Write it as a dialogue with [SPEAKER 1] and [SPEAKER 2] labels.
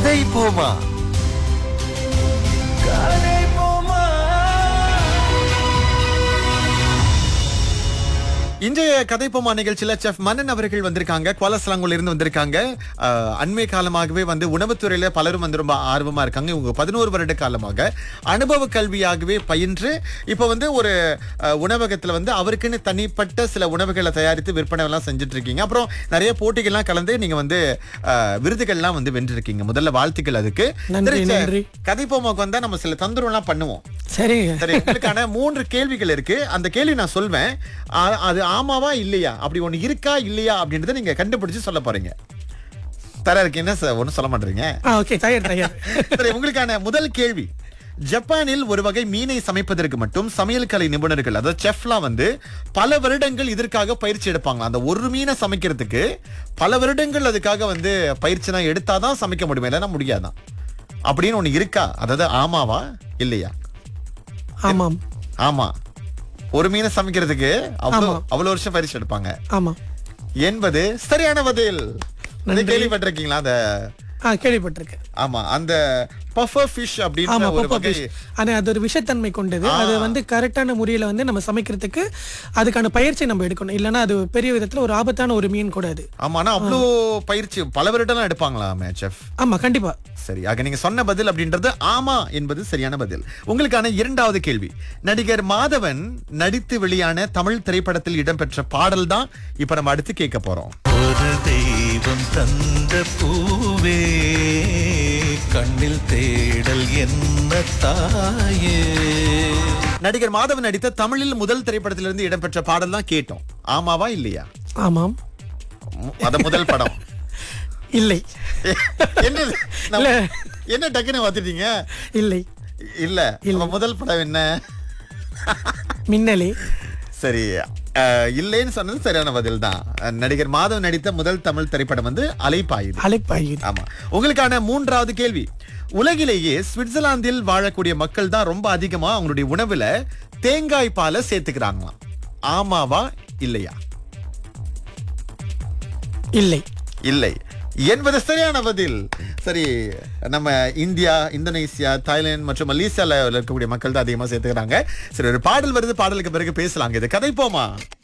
[SPEAKER 1] கதை போமா கதை போமா இன்றைய கதைப்போமா நிகழ்ச்சியில செஃப் மன்னன் அவர்கள் வந்திருக்காங்க குவாலஸ்லாங்குல இருந்து வந்திருக்காங்க அஹ், அண்மை காலமாகவே வந்து உணவுத்துறையில பலரும் வந்து ரொம்ப ஆர்வமா இருக்காங்க இவங்க பதினோரு வருட காலமாக அனுபவ கல்வியாகவே பயின்று இப்ப வந்து ஒரு அஹ், உணவகத்துல வந்து அவருக்குன்னு தனிப்பட்ட சில உணவுகளை தயாரித்து விற்பனை எல்லாம் செஞ்சுட்டு இருக்கீங்க அப்புறம் நிறைய போட்டிகள்லாம் கலந்து நீங்க வந்து அஹ், விருதுகள்லாம் வந்து வென்றிருக்கீங்க முதல்ல வாழ்த்துக்கள் அதுக்கு
[SPEAKER 2] நன்றி,
[SPEAKER 1] சரி, செ-
[SPEAKER 2] நன்றி.
[SPEAKER 1] கதைப்போமாக்கு வந்தா நம்ம சில தந்திரம்லாம் பண்ணுவோம்
[SPEAKER 2] சரிங்க
[SPEAKER 1] சரி உங்களுக்கான மூன்று கேள்விகள் இருக்கு அந்த கேள்வி நான் சொல்வேன் ஆ- அது ஆமாவா இல்லையா அப்படி ஒண்ணு இருக்கா இல்லையா அப்படின்றத நீங்க கண்டுபிடிச்சு சொல்ல போறீங்க தர இருக்கு என்ன சார் ஒன்னும் சொல்ல மாட்டீங்க
[SPEAKER 2] ஆ ஓகே தயார் தயார்
[SPEAKER 1] சரி உங்களுக்கான முதல் கேள்வி ஜப்பானில் ஒரு வகை மீனை சமைப்பதற்கு மட்டும் சமையல் கலை நிபுணர்கள் அதாவது செஃப்லாம் வந்து பல வருடங்கள் இதற்காக பயிற்சி எடுப்பாங்க அந்த ஒரு மீனை சமைக்கிறதுக்கு பல வருடங்கள் அதுக்காக வந்து பயிற்சினா எடுத்தாதான் சமைக்க முடியும் இல்லைன்னா முடியாதான் அப்படின்னு ஒண்ணு இருக்கா அதாவது ஆமாவா இல்லையா
[SPEAKER 2] ஆமாம்
[SPEAKER 1] ஆமா ஒரு மீனை சமைக்கிறதுக்கு அவ்வளவு
[SPEAKER 2] ஆமா.
[SPEAKER 1] அவ்வளவு வருஷம் பரிசு எடுப்பாங்க
[SPEAKER 2] ஆமா
[SPEAKER 1] என்பது சரியான பதில் இதை கேள்விப்பட்டிருக்கீங்களா அந்த
[SPEAKER 2] ஆ கேள்விப்பட்டிருக்கேன்
[SPEAKER 1] ஆமா அந்த பஃபர் ஃபிஷ் அப்படின்னு
[SPEAKER 2] ஆமா
[SPEAKER 1] ஒரு
[SPEAKER 2] பப்பா
[SPEAKER 1] வகை
[SPEAKER 2] ஃபிஷ் ஆனா அது ஒரு விஷத்தன்மை கொண்டது அது வந்து கரெக்டான முறையில வந்து நம்ம சமைக்கிறதுக்கு அதுக்கான பயிற்சி நம்ம எடுக்கணும் இல்லைன்னா அது பெரிய விதத்துல ஒரு ஆபத்தான ஒரு மீன் கூட அது
[SPEAKER 1] ஆமா ஆனா அவ்வளோ பயிற்சி பல வருடம் எடுப்பாங்களா செஃப்
[SPEAKER 2] ஆமா கண்டிப்பா
[SPEAKER 1] சரி ஆக நீங்க சொன்ன பதில் அப்படின்றது ஆமா என்பது சரியான பதில் உங்களுக்கான இரண்டாவது கேள்வி நடிகர் மாதவன் நடித்து வெளியான தமிழ் திரைப்படத்தில் இடம்பெற்ற பாடல் தான் இப்ப நம்ம அடுத்து கேட்க போறோம்
[SPEAKER 3] ஒரு தெய்வம் தந்த பூவே கண்ணில் தேடல் என்ன தாயே
[SPEAKER 1] நடிகர் மாதவன் நடித்த தமிழில் முதல் திரைப்படத்திலிருந்து இடம்பெற்ற பாடல் தான் கேட்டோம் ஆமாவா இல்லையா
[SPEAKER 2] ஆமாம்
[SPEAKER 1] மு- அத முதல் படம்
[SPEAKER 2] இல்லை
[SPEAKER 1] என்னது நம்ம-
[SPEAKER 2] இல்ல.
[SPEAKER 1] என்ன டக்குன்னு பார்த்துட்டீங்க
[SPEAKER 2] இல்லை
[SPEAKER 1] இல்ல அப்ப முதல் படம் என்ன
[SPEAKER 2] மின்னலே
[SPEAKER 1] சரி அஹ், இல்லைன்னு சொன்னது சரியான பதில் தான் அஹ், நடிகர் மாதவன் நடித்த முதல் தமிழ் திரைப்படம் வந்து அலைப்பாயுது
[SPEAKER 2] அழைப்பாயுது
[SPEAKER 1] ஆமா உங்களுக்கான மூன்றாவது கேள்வி உலகிலேயே சுவிட்சர்லாந்தில் வாழக்கூடிய மக்கள் தான் ரொம்ப அதிகமா அவங்களுடைய உணவுல தேங்காய் பாலை சேர்த்துக்கிறாங்களாம் ஆமாவா இல்லையா
[SPEAKER 2] இல்லை
[SPEAKER 1] இல்லை என்பது சரியான பதில் சரி நம்ம இந்தியா இந்தோனேசியா தாய்லாந்து மற்றும் மலேசியால இருக்கக்கூடிய மக்கள் தான் அதிகமா சேர்த்துக்கிறாங்க சரி ஒரு பாடல் வருது பாடலுக்கு பிறகு பேசலாங்க இது கதை போமா